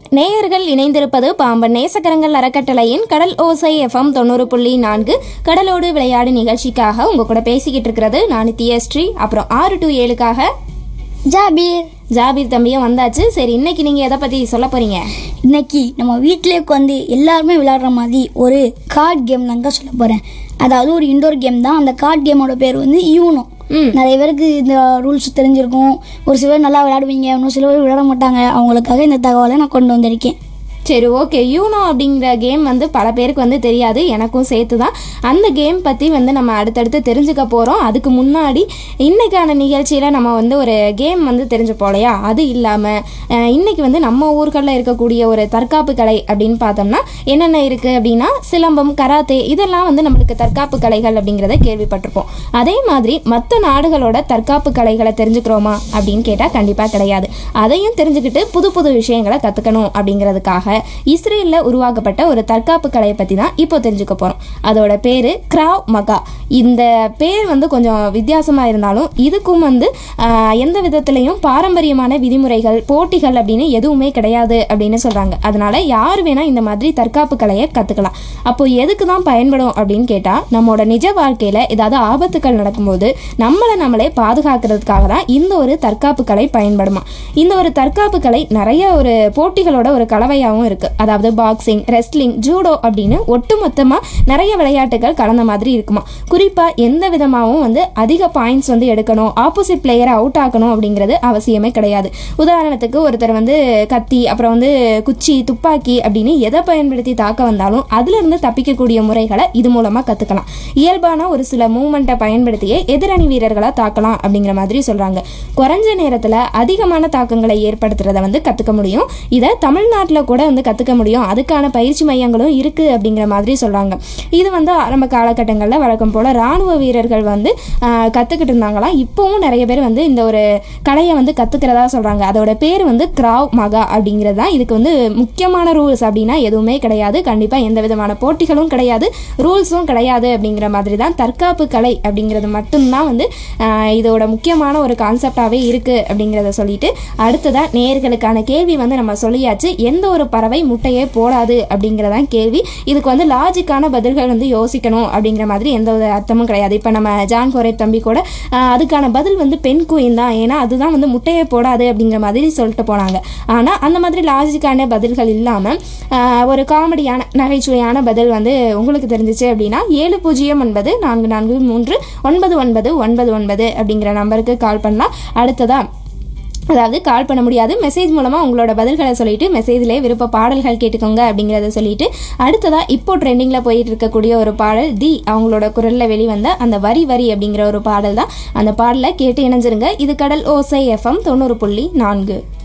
நேயர்கள் இணைந்திருப்பது பாம்பன் நேசக்கரங்கள் அறக்கட்டளையின் கடல் ஓசை எஃப்எம் தொண்ணூறு புள்ளி நான்கு கடலோடு விளையாடு நிகழ்ச்சிக்காக உங்க கூட பேசிக்கிட்டு இருக்கிறது நான் தியஸ்ரீ அப்புறம் ஆறு டு ஏழுக்காக ஜாபீர் ஜாபீர் தம்பியும் வந்தாச்சு சரி இன்னைக்கு நீங்க எதை பத்தி சொல்ல போறீங்க இன்னைக்கு நம்ம வீட்டிலே உட்காந்து எல்லாருமே விளையாடுற மாதிரி ஒரு கார்டு கேம் தாங்க சொல்ல போகிறேன் அதாவது ஒரு இண்டோர் கேம் தான் அந்த கார்டு கேமோட பேர் வந்து யூனோ ம். நிறைய பேருக்கு இந்த ரூல்ஸ் தெரிஞ்சிருக்கும் ஒரு சில பேர் நல்லா விளையாடுவீங்க இன்னும் சில பேர் விளையாட மாட்டாங்க அவங்களுக்காக இந்த தகவலை நான் கொண்டு வந்திருக்கேன் சரி ஓகே யூனோ அப்படிங்கிற கேம் வந்து பல பேருக்கு வந்து தெரியாது எனக்கும் சேர்த்து தான் அந்த கேம் பற்றி வந்து நம்ம அடுத்தடுத்து தெரிஞ்சுக்க போகிறோம் அதுக்கு முன்னாடி இன்னைக்கான நிகழ்ச்சியில் நம்ம வந்து ஒரு கேம் வந்து தெரிஞ்சுப்போம் இல்லையா அது இல்லாமல் இன்னைக்கு வந்து நம்ம ஊர்களில் இருக்கக்கூடிய ஒரு தற்காப்பு கலை அப்படின்னு பார்த்தோம்னா என்னென்ன இருக்குது அப்படின்னா சிலம்பம் கராத்தே இதெல்லாம் வந்து நம்மளுக்கு தற்காப்பு கலைகள் அப்படிங்கிறத கேள்விப்பட்டிருப்போம் அதே மாதிரி மற்ற நாடுகளோட தற்காப்பு கலைகளை தெரிஞ்சுக்கிறோமா அப்படின்னு கேட்டால் கண்டிப்பாக கிடையாது அதையும் தெரிஞ்சுக்கிட்டு புது புது விஷயங்களை கற்றுக்கணும் அப்படிங்கிறதுக்காக இஸ்ரேலில் உருவாக்கப்பட்ட ஒரு தற்காப்பு கலையை பற்றி தான் இப்போ தெரிஞ்சுக்க போகிறோம் அதோட பேர் கிராவ் மகா இந்த பேர் வந்து கொஞ்சம் வித்தியாசமாக இருந்தாலும் இதுக்கும் வந்து ஆஹ், எந்த விதத்துலையும் பாரம்பரியமான விதிமுறைகள் போட்டிகள் அப்படின்னு எதுவுமே கிடையாது அப்படின்னு சொல்கிறாங்க அதனால யார் வேணால் இந்த மாதிரி தற்காப்பு கலையை கற்றுக்கலாம் அப்போ எதுக்கு தான் பயன்படும் அப்படின்னு கேட்டால் நம்மளோட நிஜ வாழ்க்கையில் ஏதாவது ஆபத்துக்கள் நடக்கும்போது நம்மளை நம்மளே பாதுகாக்கிறதுக்காக தான் இந்த ஒரு தற்காப்பு கலை பயன்படுமா இந்த ஒரு தற்காப்பு கலை நிறைய ஒரு போட்டிகளோட ஒரு கலவையாகவும் இருக்கு அதாவது பாக்ஸிங் ரெஸ்லிங் ஜூடோ அப்படின்னு ஒட்டுமொத்தமாக நிறைய விளையாட்டுகள் கலந்த மாதிரி இருக்குமா குறிப்பாக எந்த விதமாகவும் வந்து அதிக பாயிண்ட்ஸ் வந்து எடுக்கணும் ஆப்போசிட் பிளேயரை அவுட் ஆக்கணும் அப்படிங்கிறது அவசியமே கிடையாது உதாரணத்துக்கு ஒருத்தர் வந்து கத்தி அப்புறம் வந்து குச்சி துப்பாக்கி அப்படின்னு எதை பயன்படுத்தி தாக்க வந்தாலும் அதிலிருந்து தப்பிக்கக்கூடிய முறைகளை இது மூலமாக கற்றுக்கலாம் இயல்பான ஒரு சில மூமெண்ட்டை பயன்படுத்தியே எதிரணி வீரர்களை தாக்கலாம் அப்படிங்கிற மாதிரி சொல்கிறாங்க குறைஞ்ச நேரத்தில் அதிகமான தாக்கங்களை ஏற்படுத்துறத வந்து கற்றுக்க முடியும் இதை தமிழ்நாட்டில் கூட வந்து கற்றுக்க முடியும் அதுக்கான பயிற்சி மையங்களும் இருக்குது அப்படிங்கிற மாதிரி சொல்கிறாங்க இது வந்து ஆரம்ப காலகட்டங்களில் வழக்கம் போல் இராணுவ வீரர்கள் வந்து ஆஹ், கத்துக்கிட்டு இருந்தாங்களாம் இப்போவும் நிறைய பேர் வந்து இந்த ஒரு கலையை வந்து கற்றுக்கிறதா சொல்கிறாங்க அதோட பேர் வந்து கிராவ் மகா அப்படிங்கிறது தான் இதுக்கு வந்து முக்கியமான ரூல்ஸ் அப்படின்னா எதுவுமே கிடையாது கண்டிப்பாக எந்த விதமான போட்டிகளும் கிடையாது ரூல்ஸும் கிடையாது அப்படிங்கிற மாதிரி தான் தற்காப்பு கலை அப்படிங்கிறது மட்டும்தான் வந்து ஆஹ், இதோட முக்கியமான ஒரு கான்செப்டாகவே இருக்குது அப்படிங்கிறத சொல்லிட்டு அடுத்ததாக நேயர்களுக்கான கேள்வி வந்து நம்ம சொல்லியாச்சு எந்த ஒரு பறவை முட்டையே போடாது அப்படிங்கிறதான் கேள்வி இதுக்கு வந்து லாஜிக்கான பதில்கள் வந்து யோசிக்கணும் அப்படிங்கிற மாதிரி எந்த ஒரு அர்த்தமும் கிடையாது இப்போ நம்ம ஜான் கோரே தம்பி கூட ஆஹ், அதுக்கான பதில் வந்து பெண் குயின் தான் ஏன்னா அதுதான் வந்து முட்டையே போடாது அப்படிங்கிற மாதிரி சொல்லிட்டு போனாங்க ஆனால் அந்த மாதிரி லாஜிக்கான பதில்கள் இல்லாமல் ஒரு காமெடியான நகைச்சுவையான பதில் வந்து உங்களுக்கு தெரிஞ்சிச்சு அப்படின்னா ஏழு பூஜ்ஜியம் ஒன்பது நான்கு நான்கு மூன்று ஒன்பது ஒன்பது ஒன்பது ஒன்பது அப்படிங்கிற நம்பருக்கு கால் பண்ணலாம் அடுத்ததா அதாவது கால் பண்ண முடியாது மெசேஜ் மூலமாக உங்களோட பதில்களை சொல்லிட்டு மெசேஜ்லேயே விருப்ப பாடல்கள் கேட்டுக்கோங்க அப்படிங்கிறத சொல்லிட்டு அடுத்ததாக இப்போ ட்ரெண்டிங்கில் போயிட்டு இருக்கக்கூடிய ஒரு பாடல் தி அவங்களோட குரலில் வெளிவந்த அந்த வரி வரி அப்படிங்கிற ஒரு பாடல் தான் அந்த பாடலை கேட்டு இணைஞ்சிருங்க இது கடல் ஓசை எஃப்எம் தொண்ணூறு புள்ளி நான்கு